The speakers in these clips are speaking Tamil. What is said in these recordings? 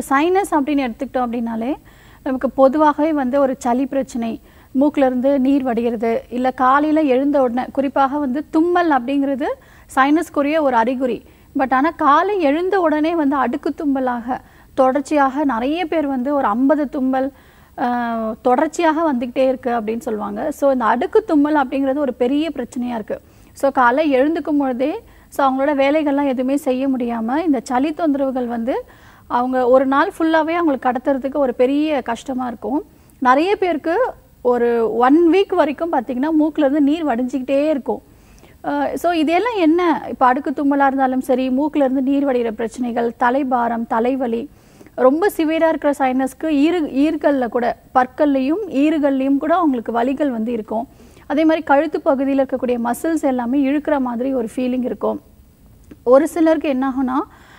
சைனஸ் அப்படின்னு எடுத்துக்கிட்டோம் அப்படின்னாலே நமக்கு பொதுவாகவே வந்து ஒரு சளி பிரச்சனை மூக்குல இருந்து நீர் வடிகிறது இல்லை காலையில் எழுந்த உடனே குறிப்பாக வந்து தும்மல் அப்படிங்கிறது சைனஸ்க்குரிய ஒரு அறிகுறி பட் ஆனால் காலை எழுந்த உடனே வந்து அடுக்கு தும்மலாக தொடர்ச்சியாக நிறைய பேர் வந்து ஒரு ஐம்பது தும்மல் ஆஹ், தொடர்ச்சியாக வந்துக்கிட்டே இருக்கு அப்படின்னு சொல்லுவாங்க ஸோ இந்த அடுக்கு தும்மல் அப்படிங்கிறது ஒரு பெரிய பிரச்சனையாக இருக்குது ஸோ காலை எழுந்துக்கும் பொழுதே ஸோ அவங்களோட வேலைகள்லாம் எதுவுமே செய்ய முடியாமல் இந்த சளி தொந்தரவுகள் வந்து அவங்க ஒரு நாள் ஃபுல்லாகவே அவங்களுக்கு கடத்துறதுக்கு ஒரு பெரிய கஷ்டமாக இருக்கும் நிறைய பேருக்கு ஒரு ஒன் வீக் வரைக்கும் பார்த்தீங்கன்னா மூக்குல இருந்து நீர் வடிஞ்சிக்கிட்டே இருக்கும் ஸோ இதெல்லாம் என்ன இப்போ அடுக்கு தும்மலாக இருந்தாலும் சரி மூக்குல இருந்து நீர் வடிகிற பிரச்சனைகள் தலைபாரம் தலைவலி ரொம்ப சிவியராக இருக்கிற சைனஸ்க்கு ஈறு ஈர்களில் கூட பற்கள்லையும் ஈறுகள்லையும் கூட அவங்களுக்கு வலிகள் வந்து இருக்கும் அதே மாதிரி கழுத்து பகுதியில் இருக்கக்கூடிய மசில்ஸ் எல்லாமே இழுக்கிற மாதிரி ஒரு ஃபீலிங் இருக்கும் ஒரு சிலருக்கு என்ன ஆகும்னா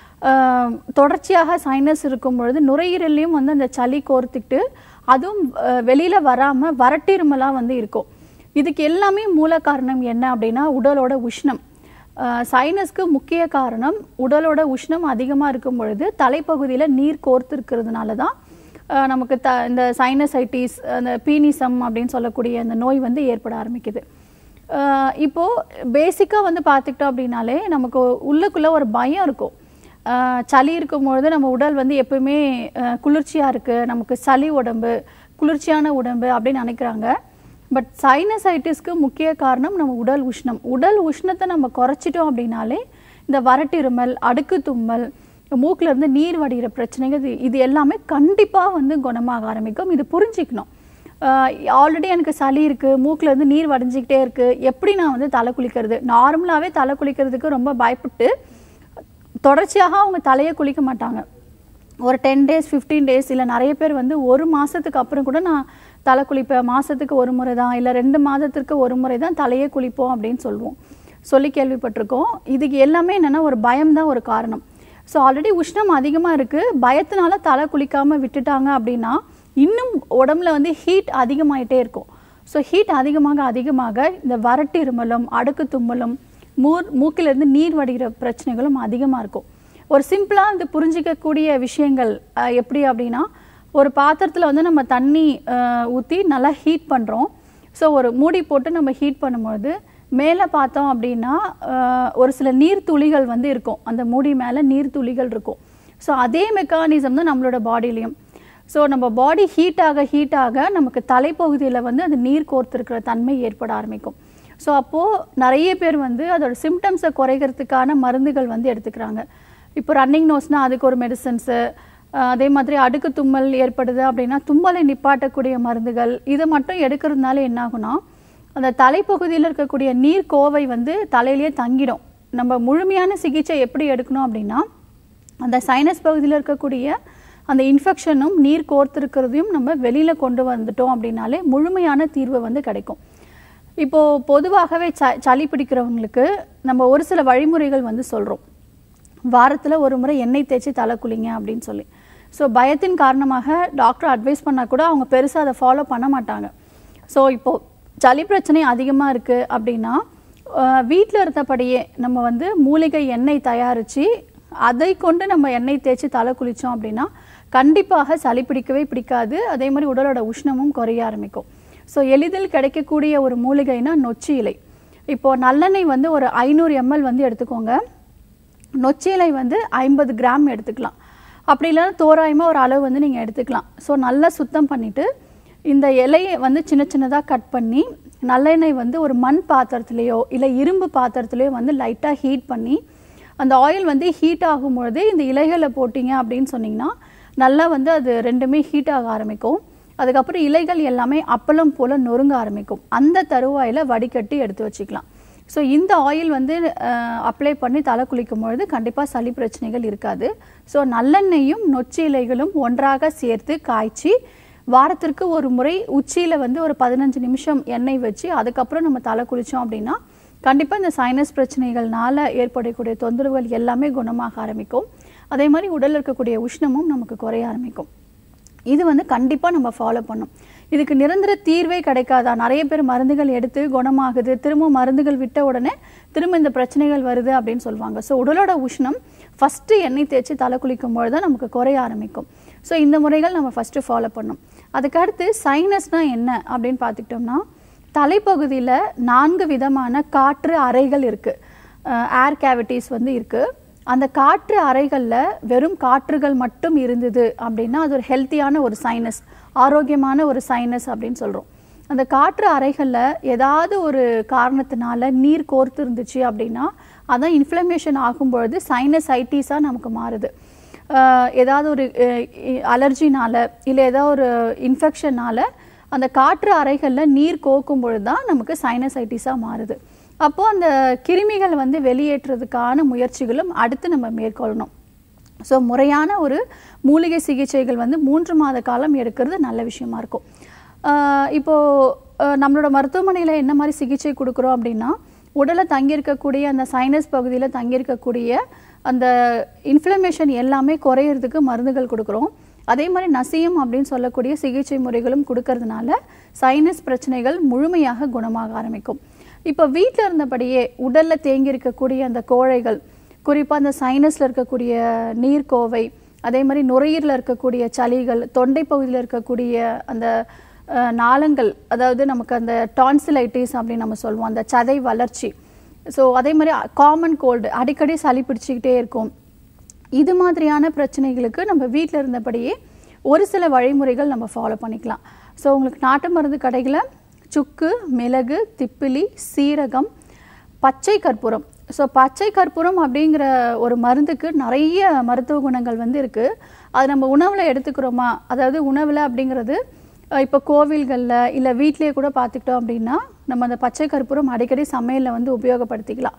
ஆஹ், தொடர்ச்சியாக சைனஸ் இருக்கும் பொழுது நுரையீரல்லையும் வந்து அந்த சளி கோர்த்துக்கிட்டு அதுவும் ஆஹ், வெளியில வராம வறட்டிருமலாக வந்து இருக்கும் இதுக்கு எல்லாமே மூல காரணம் என்ன அப்படின்னா உடலோட உஷ்ணம் ஆஹ், சைனஸ்க்கு முக்கிய காரணம் உடலோட உஷ்ணம் அதிகமாக இருக்கும் பொழுது தலைப்பகுதியில் நீர் கோர்த்து இருக்கிறதுனால தான் ஆஹ், நமக்கு த இந்த சைனசைட்டிஸ் அந்த பீனிசம் அப்படின்னு சொல்லக்கூடிய அந்த நோய் வந்து ஏற்பட ஆரம்பிக்குது ஆஹ் இப்போ பேசிக்காக வந்து பார்த்துக்கிட்டோம் அப்படின்னாலே நமக்கு உள்ளுக்குள்ள ஒரு பயம் இருக்கும் ஆஹ் சளி இருக்கும்பொழுது நம்ம உடல் வந்து எப்பவுமே ஆஹ் குளிர்ச்சியா இருக்கு நமக்கு சளி உடம்பு குளிர்ச்சியான உடம்பு அப்படின்னு நினைக்கிறாங்க பட் சைனசைட்டிஸ்க்கு முக்கிய காரணம் நம்ம உடல் உஷ்ணம் உடல் உஷ்ணத்தை நம்ம குறைச்சிட்டோம் அப்படின்னாலே இந்த வறட்டிருமல் அடுக்கு தும்மல் மூக்குல இருந்து நீர் வடிகிற பிரச்சனைகள் இது- இது எல்லாமே கண்டிப்பா வந்து குணமாக ஆரம்பிக்கும் இது புரிஞ்சிக்கணும் ஆல்ரெடி எனக்கு சளி இருக்குது மூக்குல இருந்து நீர் வடிஞ்சிக்கிட்டே இருக்குது எப்படி நான் வந்து தலை குளிக்கிறது நார்மலாகவே தலை குளிக்கிறதுக்கு ரொம்ப பயப்பட்டு தொடர்ச்சியாக அவங்க தலையை குளிக்க மாட்டாங்க ஒரு டென் டேஸ் ஃபிஃப்டீன் டேஸ் இல்லை நிறைய பேர் வந்து ஒரு மாதத்துக்கு அப்புறம் கூட நான் தலை குளிப்பேன் மாதத்துக்கு ஒரு முறை தான் இல்லை ரெண்டு மாதத்திற்கு ஒரு முறை தான் தலையே குளிப்போம் அப்படின்னு சொல்லுவோம் சொல்லி கேள்விப்பட்டிருக்கோம் இதுக்கு எல்லாமே என்னென்னா ஒரு பயம்தான் ஒரு காரணம் ஸோ ஆல்ரெடி உஷ்ணம் அதிகமாக இருக்குது பயத்தினால தலை குளிக்காமல் விட்டுட்டாங்க அப்படின்னா இன்னும் உடம்புல வந்து ஹீட் அதிகமாயிட்டே இருக்கும் ஸோ ஹீட் அதிகமாக அதிகமாக இந்த வறட்டு இருமலும் அடுக்கு தும்மலும் மூர் மூக்கிலிருந்து நீர் வடிகிற பிரச்சனைகளும் அதிகமாக இருக்கும் ஒரு சிம்பிளாக இது புரிஞ்சிக்கக்கூடிய விஷயங்கள் அஹ், எப்படி அப்படின்னா ஒரு பாத்திரத்தில் வந்து நம்ம தண்ணி ஊற்றி நல்லா ஹீட் பண்ணுறோம் ஸோ ஒரு மூடி போட்டு நம்ம ஹீட் பண்ணும்போது மேலே பார்த்தோம் அப்படின்னா அஹ், ஒரு சில நீர் துளிகள் வந்து இருக்கும் அந்த மூடி மேலே நீர் துளிகள் இருக்கும் ஸோ அதே மெக்கானிசம் தான் நம்மளோட பாடியிலையும் ஸோ நம்ம பாடி ஹீட் ஆக ஹீட் ஆக நமக்கு தலைப்பகுதியில் வந்து அந்த நீர் கோர்த்திருக்கிற தன்மை ஏற்பட ஆரம்பிக்கும் ஸோ அப்போது நிறைய பேர் வந்து அதோட சிம்டம்ஸை குறைக்கிறதுக்கான மருந்துகள் வந்து எடுத்துக்கிறாங்க இப்போ ரன்னிங் நோஸ்னால் அதுக்கு ஒரு மெடிசன்ஸு அதே மாதிரி அடுக்கு தும்மல் ஏற்படுது அப்படின்னா தும்மலை நிப்பாட்டக்கூடிய மருந்துகள் இதை மட்டும் எடுக்கிறதுனால என்ன ஆகும்னா அந்த தலைப்பகுதியில் இருக்கக்கூடிய நீர் கோவை வந்து தலையிலேயே தங்கிடும் நம்ம முழுமையான சிகிச்சை எப்படி எடுக்கணும் அப்படின்னா அந்த சைனஸ் பகுதியில் இருக்கக்கூடிய அந்த இன்ஃபெக்ஷனும் நீர் கோர்த்திருக்கிறதையும் நம்ம வெளியில் கொண்டு வந்துட்டோம் அப்படின்னாலே முழுமையான தீர்வு வந்து கிடைக்கும் இப்போது பொதுவாகவே ச சளி பிடிக்கிறவங்களுக்கு நம்ம ஒரு சில வழிமுறைகள் வந்து சொல்கிறோம் வாரத்தில் ஒரு முறை எண்ணெய் தேய்ச்சி தலை குளிங்க அப்படின்னு சொல்லி ஸோ பயத்தின் காரணமாக டாக்டர் அட்வைஸ் பண்ணால் கூட அவங்க பெருசாக அதை ஃபாலோ பண்ண மாட்டாங்க ஸோ இப்போது சளி பிரச்சனை அதிகமாக இருக்குது அப்படின்னா வீட்டில் இருந்தபடியே நம்ம வந்து மூலிகை எண்ணெய் தயாரித்து அதை கொண்டு நம்ம எண்ணெய் தேய்ச்சி தலை குளித்தோம் அப்படின்னா கண்டிப்பாக சளி பிடிக்கவே பிடிக்காது அதே மாதிரி உடலோட உஷ்ணமும் குறைய ஆரம்பிக்கும் ஸோ எளிதில் கிடைக்கக்கூடிய ஒரு மூலிகைனா நொச்சி இலை இப்போது நல்லெண்ணெய் வந்து ஒரு ஐநூறு எம்எல் வந்து எடுத்துக்கோங்க நொச்சி இலை வந்து ஐம்பது கிராம் எடுத்துக்கலாம் அப்படி இல்லைன்னா தோராயமாக ஒரு அளவு வந்து நீங்கள் எடுத்துக்கலாம் ஸோ நல்லா சுத்தம் பண்ணிவிட்டு இந்த இலையை வந்து சின்ன சின்னதாக கட் பண்ணி நல்லெண்ணெய் வந்து ஒரு மண் பாத்திரத்துலேயோ இல்லை இரும்பு பாத்திரத்துலேயோ வந்து லைட்டாக ஹீட் பண்ணி அந்த ஆயில் வந்து ஹீட் ஆகும் பொழுது இந்த இலைகளை போட்டிங்க அப்படின்னு சொன்னிங்கன்னா நல்லா வந்து அது ரெண்டுமே ஹீட் ஆக ஆரம்பிக்கும் அதுக்கப்புறம் இலைகள் எல்லாமே அப்பளம் போல் நொறுங்க ஆரம்பிக்கும் அந்த தருவாயில் வடிகட்டி எடுத்து வச்சுக்கலாம் ஸோ இந்த ஆயில் வந்து அப்ளை பண்ணி தலை குளிக்கும் பொழுது கண்டிப்பாக சளி பிரச்சனைகள் இருக்காது ஸோ நல்லெண்ணெயும் நொச்சி இலைகளும் ஒன்றாக சேர்த்து காய்ச்சி வாரத்திற்கு ஒரு முறை உச்சியில் வந்து ஒரு பதினஞ்சு நிமிஷம் எண்ணெய் வச்சு அதுக்கப்புறம் நம்ம தலை குளித்தோம் அப்படின்னா கண்டிப்பாக இந்த சைனஸ் பிரச்சனைகள்னால ஏற்படக்கூடிய தொந்தரவுகள் எல்லாமே குணமாக ஆரம்பிக்கும் அதே மாதிரி உடலில் இருக்கக்கூடிய உஷ்ணமும் நமக்கு குறைய ஆரம்பிக்கும் இது வந்து கண்டிப்பாக நம்ம ஃபாலோ பண்ணணும் இதுக்கு நிரந்தர தீர்வே கிடைக்காதா நிறைய பேர் மருந்துகள் எடுத்து குணமாகுது திரும்ப மருந்துகள் விட்ட உடனே திரும்ப இந்த பிரச்சனைகள் வருது அப்படின்னு சொல்லுவாங்க ஸோ உடலோட உஷ்ணம் ஃபஸ்ட்டு எண்ணெய் தேய்ச்சி தலை குளிக்கும் பொழுது தான் நமக்கு குறைய ஆரம்பிக்கும் ஸோ இந்த முறைகள் நம்ம ஃபஸ்ட்டு ஃபாலோ பண்ணணும் அதுக்கடுத்து சைனஸ்னால் என்ன அப்படின்னு பார்த்துக்கிட்டோம்னா தலைப்பகுதியில் நான்கு விதமான காற்று அறைகள் இருக்குது ஏர் கேவிட்டிஸ் வந்து இருக்குது அந்த காற்று அறைகளில் வெறும் காற்றுகள் மட்டும் இருந்தது அப்படின்னா அது ஒரு ஹெல்த்தியான ஒரு சைனஸ் ஆரோக்கியமான ஒரு சைனஸ் அப்படின்னு சொல்கிறோம் அந்த காற்று அறைகளில் ஏதாவது ஒரு காரணத்தினால நீர் கோர்த்து இருந்துச்சு அப்படின்னா அதான் இன்ஃப்ளமேஷன் ஆகும்பொழுது சைனசைட்டிஸாக நமக்கு மாறுது ஆஹ் ஏதாவது ஒரு அலர்ஜினால இல்லை ஏதாவது ஒரு இன்ஃபெக்ஷனால அந்த காற்று அறைகளில் நீர் கோக்கும் பொழுது தான் நமக்கு சைனசைட்டிஸாக மாறுது அப்போது அந்த கிருமிகள் வந்து வெளியேற்றுறதுக்கான முயற்சிகளும் அடுத்து நம்ம மேற்கொள்ளணும் ஸோ முறையான ஒரு மூலிகை சிகிச்சைகள் வந்து மூன்று மாத காலம் எடுக்கிறது நல்ல விஷயமா இருக்கும் ஆஹ் இப்போ ஆஹ் நம்மளோட மருத்துவமனையில் என்ன மாதிரி சிகிச்சை கொடுக்குறோம் அப்படின்னா உடலை தங்கியிருக்கக்கூடிய அந்த சைனஸ் பகுதியில் தங்கியிருக்கக்கூடிய அந்த இன்ஃப்ளமேஷன் எல்லாமே குறையிறதுக்கு மருந்துகள் கொடுக்குறோம் அதே மாதிரி நசியம் அப்படின்னு சொல்லக்கூடிய சிகிச்சை முறைகளும் கொடுக்கறதுனால சைனஸ் பிரச்சனைகள் முழுமையாக குணமாக ஆரம்பிக்கும் இப்போ வீட்டில் இருந்தபடியே உடலில் தேங்கி இருக்கக்கூடிய அந்த கோழைகள் குறிப்பாக அந்த சைனஸில் இருக்கக்கூடிய நீர்க்கோவை அதே மாதிரி நுரையீரலில் இருக்கக்கூடிய சளிகள் தொண்டை பகுதியில் இருக்கக்கூடிய அந்த அஹ், நாளங்கள் அதாவது நமக்கு அந்த டான்சிலைட்டிஸ் அப்படின்னு நம்ம சொல்லுவோம் அந்த சதை வளர்ச்சி ஸோ அதே மாதிரி காமன் கோல்டு அடிக்கடி சளி பிடிச்சிக்கிட்டே இருக்கும் இது மாதிரியான பிரச்சனைகளுக்கு நம்ம வீட்டில் இருந்தபடியே ஒரு சில வழிமுறைகள் நம்ம ஃபாலோ பண்ணிக்கலாம் ஸோ உங்களுக்கு நாட்டு மருந்து கடைகளில் சுக்கு மிளகு திப்பிலி சீரகம் பச்சை கற்பூரம் ஸோ பச்சை கற்பூரம் அப்படிங்கிற ஒரு மருந்துக்கு நிறைய மருத்துவ குணங்கள் வந்து இருக்குது அது நம்ம உணவில் எடுத்துக்கிறோமா அதாவது உணவில் அப்படிங்கிறது அஹ் இப்போ கோவில்களில் இல்லை வீட்டிலேயே கூட பார்த்துக்கிட்டோம் அப்படின்னா நம்ம அந்த பச்சை கற்பூரம் அடிக்கடி சமையலில் வந்து உபயோகப்படுத்திக்கலாம்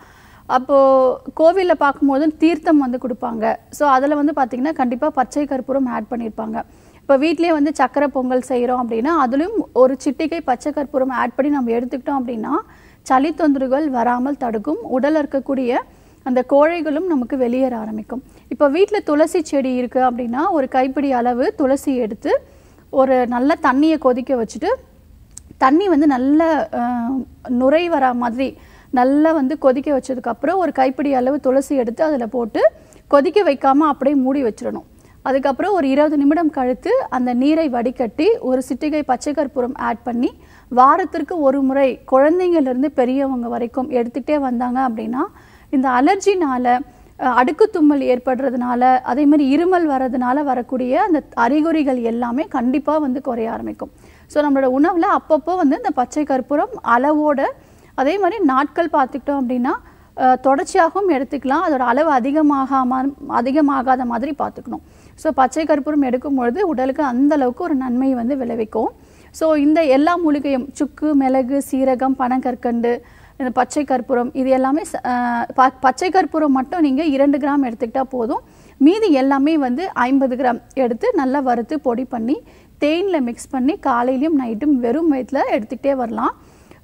அப்போது கோவிலில் பார்க்கும்போது தீர்த்தம் வந்து கொடுப்பாங்க ஸோ அதில் வந்து பார்த்திங்கன்னா கண்டிப்பாக பச்சை கற்பூரம் ஆட் பண்ணியிருப்பாங்க இப்போ வீட்டிலேயே வந்து சக்கரை பொங்கல் செய்கிறோம் அப்படின்னா அதுலேயும் ஒரு சிட்டிகை பச்சை கற்பூரம் ஆட் பண்ணி நம்ம எடுத்துக்கிட்டோம் அப்படின்னா சளி தொந்தரவுகள் வராமல் தடுக்கும் உடலில் இருக்கக்கூடிய அந்த கோழைகளும் நமக்கு வெளியேற ஆரம்பிக்கும் இப்போ வீட்டில் துளசி செடி இருக்குது அப்படின்னா ஒரு கைப்பிடி அளவு துளசி எடுத்து ஒரு நல்ல தண்ணியை கொதிக்க வச்சுட்டு தண்ணி வந்து நல்ல அஹ், நுரை வரா மாதிரி நல்லா வந்து கொதிக்க வச்சதுக்கப்புறம் ஒரு கைப்பிடி அளவு துளசி எடுத்து அதில் போட்டு கொதிக்க வைக்காமல் அப்படியே மூடி வச்சிடணும் அதுக்கப்புறம் ஒரு இருபது நிமிடம் கழித்து அந்த நீரை வடிகட்டி ஒரு சிட்டிகை பச்சை கற்பூரம் ஆட் பண்ணி வாரத்திற்கு ஒரு முறை குழந்தைங்கள்லேருந்து பெரியவங்க வரைக்கும் எடுத்துகிட்டே வந்தாங்க அப்படின்னா இந்த அலர்ஜினால அஹ், அடுக்கு தும்மல் ஏற்படுறதுனால அதே மாதிரி இருமல் வர்றதுனால வரக்கூடிய அந்த அறிகுறிகள் எல்லாமே கண்டிப்பாக வந்து குறைய ஆரம்பிக்கும் ஸோ நம்மளோட உணவில் அப்பப்போ வந்து இந்த பச்சை கற்பூரம் அளவோட அதே மாதிரி நாட்கள் பார்த்துக்கிட்டோம் அப்படின்னா அஹ், தொடர்ச்சியாகவும் எடுத்துக்கலாம் அதோட அளவு அதிகமாகாம அதிகமாகாத மாதிரி பார்த்துக்கணும் ஸோ பச்சை கற்பூரம் எடுக்கும் பொழுது உடலுக்கு அந்த அளவுக்கு ஒரு நன்மை வந்து விளைவிக்கும் ஸோ இந்த எல்லா மூலிகையும் சுக்கு மிளகு சீரகம் பனங்கற்கண்டு இந்த பச்சை கற்பூரம் இது எல்லாமே ச- அஹ், ப- பச்சை கற்பூரம் மட்டும் நீங்கள் இரண்டு கிராம் எடுத்துக்கிட்டா போதும் மீதி எல்லாமே வந்து ஐம்பது கிராம் எடுத்து நல்லா வறுத்து பொடி பண்ணி தேனில் மிக்ஸ் பண்ணி காலையிலையும் நைட்டும் வெறும் வயிற்றில் எடுத்துக்கிட்டே வரலாம்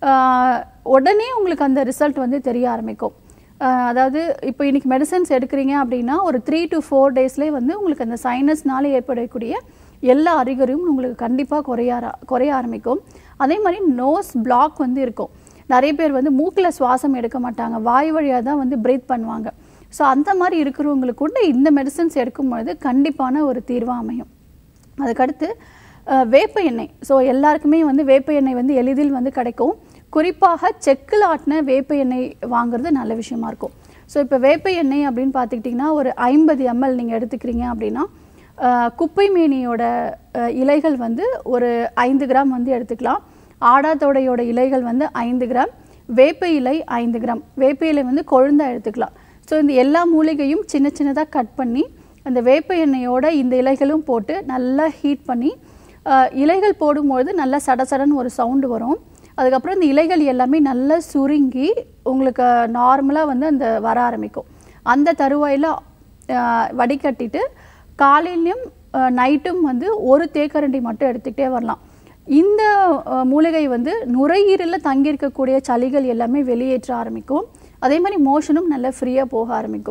ஆஹ் உடனே உங்களுக்கு அந்த ரிசல்ட் வந்து தெரிய ஆரம்பிக்கும் ஆஹ் அதாவது இப்போ இன்னைக்கு மெடிசன்ஸ் எடுக்கிறீங்க அப்படின்னா ஒரு த்ரீ டு ஃபோர் டேஸ்லேயே வந்து உங்களுக்கு அந்த சைனஸ்னால ஏற்படக்கூடிய எல்லா அறிகுறியும் உங்களுக்கு கண்டிப்பாக குறைய ஆர- குறைய ஆரம்பிக்கும் அதே மாதிரி நோஸ் பிளாக் வந்து இருக்கும் நிறைய பேர் வந்து மூக்கில் சுவாசம் எடுக்க மாட்டாங்க வாய் வழியாக தான் வந்து பிரீத் பண்ணுவாங்க ஸோ அந்த மாதிரி இருக்கிறவங்களுக்கு கூட இந்த மெடிசன்ஸ் எடுக்கும் பொழுது கண்டிப்பான ஒரு தீர்வாக அமையும் அதுக்கடுத்து அஹ், வேப்ப எண்ணெய் ஸோ எல்லாருக்குமே வந்து வேப்ப எண்ணெய் வந்து எளிதில் வந்து கிடைக்கும் குறிப்பாக செக்கில் ஆட்டின வேப்ப எண்ணெய் வாங்குறது நல்ல விஷயமா இருக்கும் ஸோ இப்போ வேப்ப எண்ணெய் அப்படின்னு பார்த்துக்கிட்டிங்கன்னா ஒரு ஐம்பது எம்எல் நீங்கள் எடுத்துக்கிறீங்க அப்படின்னா அஹ், குப்பை மேனியோட அஹ், இலைகள் வந்து ஒரு ஐந்து கிராம் வந்து எடுத்துக்கலாம் ஆடாத்தோடையோட இலைகள் வந்து ஐந்து கிராம் வேப்ப இலை ஐந்து கிராம் வேப்ப இலை வந்து கொழுந்தா எடுத்துக்கலாம் ஸோ இந்த எல்லா மூலிகையும் சின்ன சின்னதாக கட் பண்ணி அந்த வேப்ப எண்ணெயோட இந்த இலைகளும் போட்டு நல்லா ஹீட் பண்ணி அஹ், இலைகள் போடும்பொழுது நல்லா சடசடன்னு ஒரு சவுண்டு வரும் அதுக்கப்புறம் இந்த இலைகள் எல்லாமே நல்லா சுருங்கி உங்களுக்கு நார்மலாக வந்து அந்த வர ஆரம்பிக்கும் அந்த தருவாயில் வடிகட்டிட்டு காலையிலையும் நைட்டும் வந்து ஒரு தேக்கரண்டி மட்டும் எடுத்துக்கிட்டே வரலாம் இந்த அஹ், மூலிகை வந்து நுரையீரலில் தங்கியிருக்கக்கூடிய சளிகள் எல்லாமே வெளியேற்ற ஆரம்பிக்கும் அதே மாதிரி மோஷனும் நல்லா ஃப்ரீயாக போக ஆரம்பிக்கும்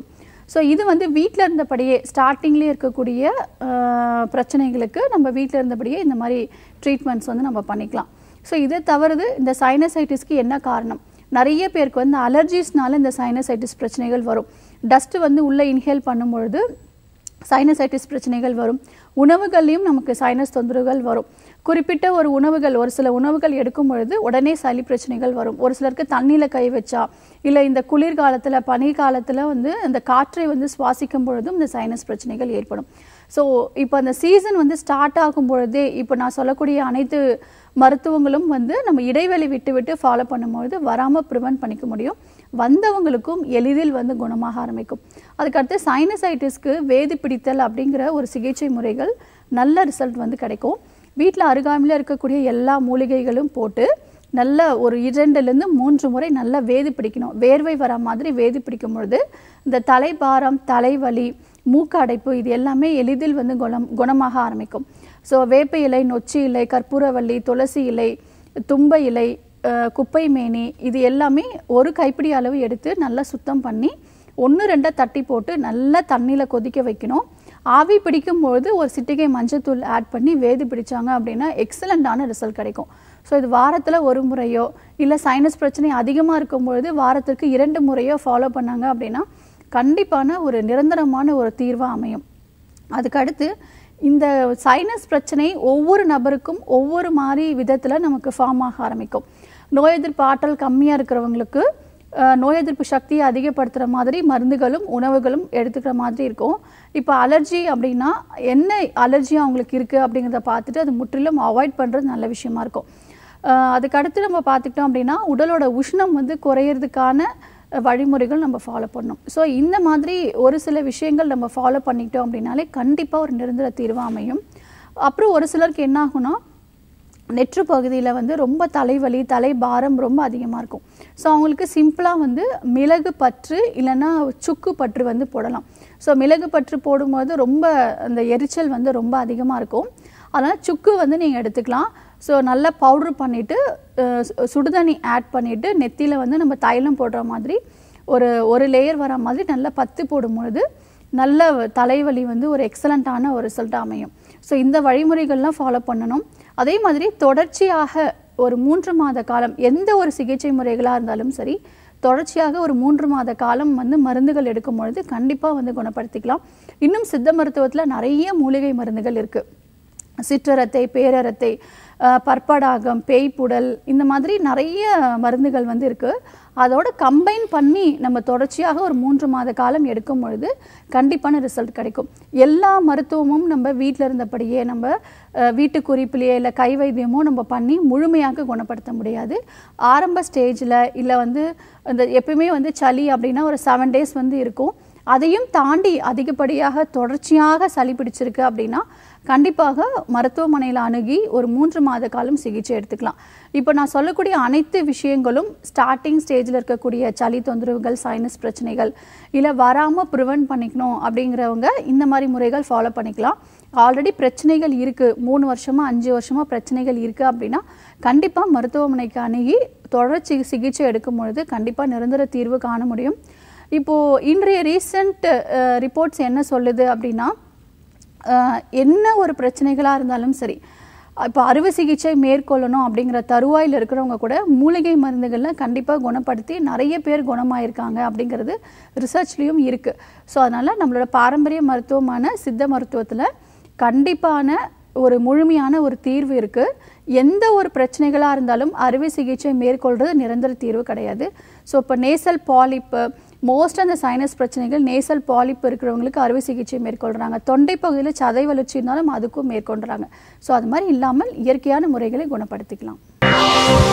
ஸோ இது வந்து வீட்டில் இருந்தபடியே ஸ்டார்டிங்லேயே இருக்கக்கூடிய அஹ், பிரச்சனைகளுக்கு நம்ம வீட்டில் இருந்தபடியே இந்த மாதிரி ட்ரீட்மெண்ட்ஸ் வந்து நம்ம பண்ணிக்கலாம் ஸோ இதை தவிர்த்து இந்த சைனசைட்டிஸ்க்கு என்ன காரணம் நிறைய பேருக்கு வந்து அலர்ஜிஸ்னால இந்த சைனசைட்டிஸ் பிரச்சனைகள் வரும் டஸ்ட்டு வந்து உள்ளே இன்ஹேல் பண்ணும்பொழுது சைனசைட்டிஸ் பிரச்சனைகள் வரும் உணவுகள்லையும் நமக்கு சைனஸ் தொந்தரவுகள் வரும் குறிப்பிட்ட ஒரு உணவுகள் ஒரு சில உணவுகள் எடுக்கும் பொழுது உடனே சளி பிரச்சனைகள் வரும் ஒரு சிலருக்கு தண்ணியில் கை வச்சா இல்லை இந்த குளிர்காலத்தில் பனி காலத்தில் வந்து இந்த காற்றை வந்து சுவாசிக்கும் பொழுதும் இந்த சைனஸ் பிரச்சனைகள் ஏற்படும் ஸோ இப்போ அந்த சீசன் வந்து ஸ்டார்ட் ஆகும் பொழுதே இப்போ நான் சொல்லக்கூடிய அனைத்து மருத்துவங்களும் வந்து நம்ம இடைவெளி விட்டு விட்டு ஃபாலோ பண்ணும்பொழுது வராமல் ப்ரிவென்ட் பண்ணிக்க முடியும் வந்தவங்களுக்கும் எளிதில் வந்து குணமாக ஆரம்பிக்கும் அதுக்கடுத்து சைனசைட்டிஸ்க்கு வேதி பிடித்தல் அப்படிங்கிற ஒரு சிகிச்சை முறைகள் நல்ல ரிசல்ட் வந்து கிடைக்கும் வீட்டில் அருகாமையில் இருக்கக்கூடிய எல்லா மூலிகைகளும் போட்டு நல்ல ஒரு இரண்டுலேருந்து மூன்று முறை நல்லா வேதி பிடிக்கணும் வேர்வை வர மாதிரி வேதி பிடிக்கும் பொழுது இந்த தலைபாரம் தலைவலி மூக்கு அடைப்பு இது எல்லாமே எளிதில் வந்து குணம் குணமாக ஆரம்பிக்கும் ஸோ வேப்ப இலை நொச்சி இலை கற்பூரவள்ளி துளசி இலை தும்ப இலை அஹ், குப்பை மேனி இது எல்லாமே ஒரு கைப்பிடி அளவு எடுத்து நல்லா சுத்தம் பண்ணி ஒன்று ரெண்டை தட்டி போட்டு நல்லா தண்ணியில் கொதிக்க வைக்கணும் ஆவி பிடிக்கும் பொழுது ஒரு சிட்டிகை மஞ்சத்தூள் ஆட் பண்ணி வேதி பிடிச்சாங்க அப்படின்னா எக்ஸலண்ட்டான ரிசல்ட் கிடைக்கும் ஸோ இது வாரத்தில் ஒரு முறையோ இல்லை சைனஸ் பிரச்சனை அதிகமாக இருக்கும் பொழுது வாரத்திற்கு இரண்டு முறையோ ஃபாலோ பண்ணாங்க அப்படின்னா கண்டிப்பான ஒரு நிரந்தரமான ஒரு தீர்வாக அமையும் அதுக்கடுத்து இந்த சைனஸ் பிரச்சனை ஒவ்வொரு நபருக்கும் ஒவ்வொரு மாதிரி விதத்தில் நமக்கு ஃபார்ம் ஆக ஆரம்பிக்கும் நோய் எதிர்ப்பு ஆற்றல் கம்மியாக இருக்கிறவங்களுக்கு அஹ், நோய் எதிர்ப்பு சக்தியை அதிகப்படுத்துகிற மாதிரி மருந்துகளும் உணவுகளும் எடுத்துக்கிற மாதிரி இருக்கும் இப்போ அலர்ஜி அப்படின்னா என்ன அலர்ஜி அவங்களுக்கு இருக்குது அப்படிங்கிறத பார்த்துட்டு அது முற்றிலும் அவாய்ட் பண்ணுறது நல்ல விஷயமா இருக்கும் அஹ், அதுக்கடுத்து நம்ம பார்த்துக்கிட்டோம் அப்படின்னா உடலோட உஷ்ணம் வந்து குறையிறதுக்கான அஹ், வழிமுறைகள் நம்ம ஃபாலோ பண்ணணும் ஸோ இந்த மாதிரி ஒரு சில விஷயங்கள் நம்ம ஃபாலோ பண்ணிக்கிட்டோம் அப்படின்னாலே கண்டிப்பாக ஒரு நிரந்தர தீர்வு அமையும் அப்புறம் ஒரு சிலருக்கு என்ன ஆகும்னா நெற்று பகுதியில் வந்து ரொம்ப தலைவலி தலைபாரம் ரொம்ப அதிகமாக இருக்கும் ஸோ அவங்களுக்கு சிம்பிளாக வந்து மிளகு பற்று இல்லைன்னா சுக்கு பற்று வந்து போடலாம் ஸோ மிளகு பற்று போடும்போது ரொம்ப அந்த எரிச்சல் வந்து ரொம்ப அதிகமாக இருக்கும் அதனால் சுக்கு வந்து நீங்கள் எடுத்துக்கலாம் ஸோ நல்லா பவுட்ரு பண்ணிவிட்டு சுடுதண்ணி ஆட் பண்ணிவிட்டு நெத்தியில் வந்து நம்ம தைலம் போடுற மாதிரி ஒரு ஒரு லேயர் வர மாதிரி நல்லா பத்து போடும்பொழுது நல்ல தலைவலி வந்து ஒரு எக்ஸலண்ட்டான ஒரு ரிசல்ட் அமையும் ஸோ இந்த வழிமுறைகள்லாம் ஃபாலோ பண்ணணும் அதே மாதிரி தொடர்ச்சியாக ஒரு மூன்று மாத காலம் எந்த ஒரு சிகிச்சை முறைகளாக இருந்தாலும் சரி தொடர்ச்சியாக ஒரு மூன்று மாத காலம் வந்து மருந்துகள் எடுக்கும் பொழுது கண்டிப்பாக வந்து குணப்படுத்திக்கலாம் இன்னும் சித்த மருத்துவத்தில் நிறைய மூலிகை மருந்துகள் இருக்குது சிற்றரத்தை பேரரத்தை அஹ், பற்படாகம் பேய்ப்புடல் இந்த மாதிரி நிறைய மருந்துகள் வந்து இருக்குது அதோட கம்பைன் பண்ணி நம்ம தொடர்ச்சியாக ஒரு மூன்று மாத காலம் எடுக்கும் பொழுது கண்டிப்பான ரிசல்ட் கிடைக்கும் எல்லா மருத்துவமும் நம்ம வீட்டில் இருந்தபடியே நம்ம அஹ், வீட்டு குறிப்பிலேயே இல்லை கை வைத்தியமோ நம்ம பண்ணி முழுமையாக குணப்படுத்த முடியாது ஆரம்ப ஸ்டேஜில் இல்லை வந்து அந்த எப்பயுமே வந்து சளி அப்படின்னா ஒரு செவன் டேஸ் வந்து இருக்கும் அதையும் தாண்டி அதிகப்படியாக தொடர்ச்சியாக சளி பிடிச்சிருக்கு அப்படின்னா கண்டிப்பாக மருத்துவமனையில் அணுகி ஒரு மூன்று மாத காலம் சிகிச்சை எடுத்துக்கலாம் இப்போ நான் சொல்லக்கூடிய அனைத்து விஷயங்களும் ஸ்டார்டிங் ஸ்டேஜில் இருக்கக்கூடிய சளி தொந்தரவுகள் சைனஸ் பிரச்சனைகள் இல்லை வராமல் ப்ரிவென்ட் பண்ணிக்கணும் அப்படிங்கிறவங்க இந்த மாதிரி முறைகள் ஃபாலோ பண்ணிக்கலாம் ஆல்ரெடி பிரச்சனைகள் இருக்குது மூணு வருஷமாக அஞ்சு வருஷமாக பிரச்சனைகள் இருக்குது அப்படின்னா கண்டிப்பாக மருத்துவமனைக்கு அணுகி தொடர்ச்சி சிகிச்சை எடுக்கும் பொழுது கண்டிப்பாக நிரந்தர தீர்வு காண முடியும் இப்போது இன்றைய ரீசெண்ட் ரிப்போர்ட்ஸ் என்ன சொல்லுது அப்படின்னா அஹ், என்ன ஒரு பிரச்சனைகளாக இருந்தாலும் சரி இப்போ அறுவை சிகிச்சை மேற்கொள்ளணும் அப்படிங்கிற தருவாயில் இருக்கிறவங்க கூட மூலிகை மருந்துகளில் கண்டிப்பாக குணப்படுத்தி நிறைய பேர் குணமாயிருக்காங்க அப்படிங்கிறது ரிசர்ச்லேயும் இருக்குது ஸோ அதனால் நம்மளோட பாரம்பரிய மருத்துவமான சித்த மருத்துவத்தில் கண்டிப்பான ஒரு முழுமையான ஒரு தீர்வு இருக்குது எந்த ஒரு பிரச்சனைகளாக இருந்தாலும் அறுவை சிகிச்சை மேற்கொள்கிறது நிரந்தர தீர்வு கிடையாது ஸோ இப்போ நேசல் பாலிப்பு மோஸ்ட் அந்த சைனஸ் பிரச்சனைகள் நேசல் பாலிப்பு இருக்கிறவங்களுக்கு அறுவை சிகிச்சை மேற்கொள்கிறாங்க தொண்டை பகுதியில் சதை வளர்ச்சி இருந்தாலும் அதுக்கும் மேற்கொள்கிறாங்க ஸோ அது மாதிரி இல்லாமல் இயற்கையான முறைகளை குணப்படுத்திக்கலாம்